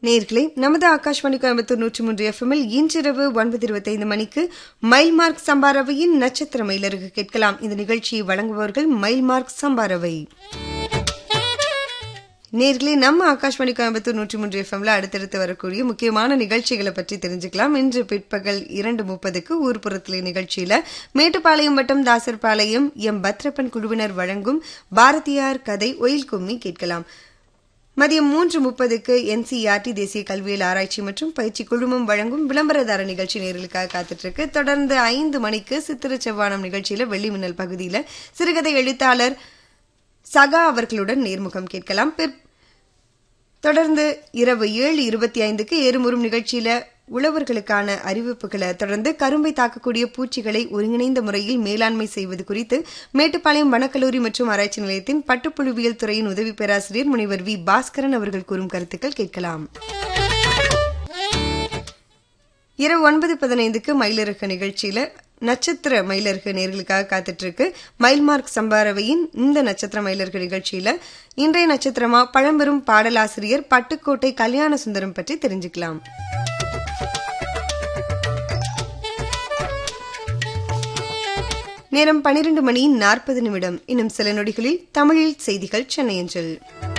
நேர்களே நமது ஆகாஷ்வாணி கோயம்புத்தூர் நூற்றி மூன்று எஃப்எம்மில் இன்றிரவு ஒன்பது இருபத்தைந்து மணிக்கு மைல்மார்க் சம்பாரவையின் நட்சத்திர மயிலருக்கு கேட்கலாம் இந்த நிகழ்ச்சியை வழங்குபவர்கள் மைல்மார்க் சம்பாரவை நேர்களே நம்ம ஆகாஷ்வாணி கோயம்புத்தூர் நூற்றி மூன்று எஃப்எம்ல அடுத்தடுத்து வரக்கூடிய முக்கியமான நிகழ்ச்சிகளை பற்றி தெரிஞ்சுக்கலாம் இன்று பிற்பகல் இரண்டு முப்பதுக்கு ஊர்ப்புறத்திலே நிகழ்ச்சியில மேட்டுப்பாளையம் வட்டம் தாசர்பாளையம் எம் பத்ரப்பன் குழுவினர் வழங்கும் பாரதியார் கதை ஒயில் கும்மி கேட்கலாம் மதியம் மூன்று முப்பதுக்கு என்சிஆர்டி தேசிய கல்வியல் ஆராய்ச்சி மற்றும் பயிற்சி குழுமம் வழங்கும் விளம்பரதார நிகழ்ச்சி நேர்களுக்காக காத்துட்டு இருக்கு தொடர்ந்து ஐந்து மணிக்கு சித்திர செவ்வானம் நிகழ்ச்சியில வெள்ளி மின்னல் பகுதியில சிறுகதை எழுத்தாளர் சகா அவர்களுடன் நேர்முகம் கேட்கலாம் பிற்- தொடர்ந்து இரவு ஏழு இருபத்தி ஐந்துக்கு ஏறுமுறும் நிகழ்ச்சியில உழவர்களுக்கான அறிவிப்புகளை தொடர்ந்து கரும்பை தாக்கக்கூடிய பூச்சிகளை ஒருங்கிணைந்த முறையில் மேலாண்மை செய்வது குறித்து மேட்டுப்பாளையம் வனக்கல்லூரி மற்றும் ஆராய்ச்சி நிலையத்தின் பட்டுப்புழுவியல் துறையின் உதவி பேராசிரியர் முனைவர் வி பாஸ்கரன் அவர்கள் கூறும் கருத்துக்கள் கேட்கலாம் இரவு ஒன்பது பதினைந்துக்கு மயிலிறகு நிகழ்ச்சியில நட்சத்திர மயிலருக்கு நேர்களுக்காக காத்துட்டு இருக்கு மயில்மார்க் சம்பாரவையின் இந்த நட்சத்திர மயிலருக்கு நிகழ்ச்சியில இன்றைய நட்சத்திரமா பழம்பெரும் பாடலாசிரியர் பட்டுக்கோட்டை கல்யாண சுந்தரம் பற்றி தெரிஞ்சுக்கலாம் நேரம் பனிரெண்டு மணி நாற்பது நிமிடம் இன்னும் சில நொடிகளில் தமிழில் செய்திகள் சென்னையஞ்சல்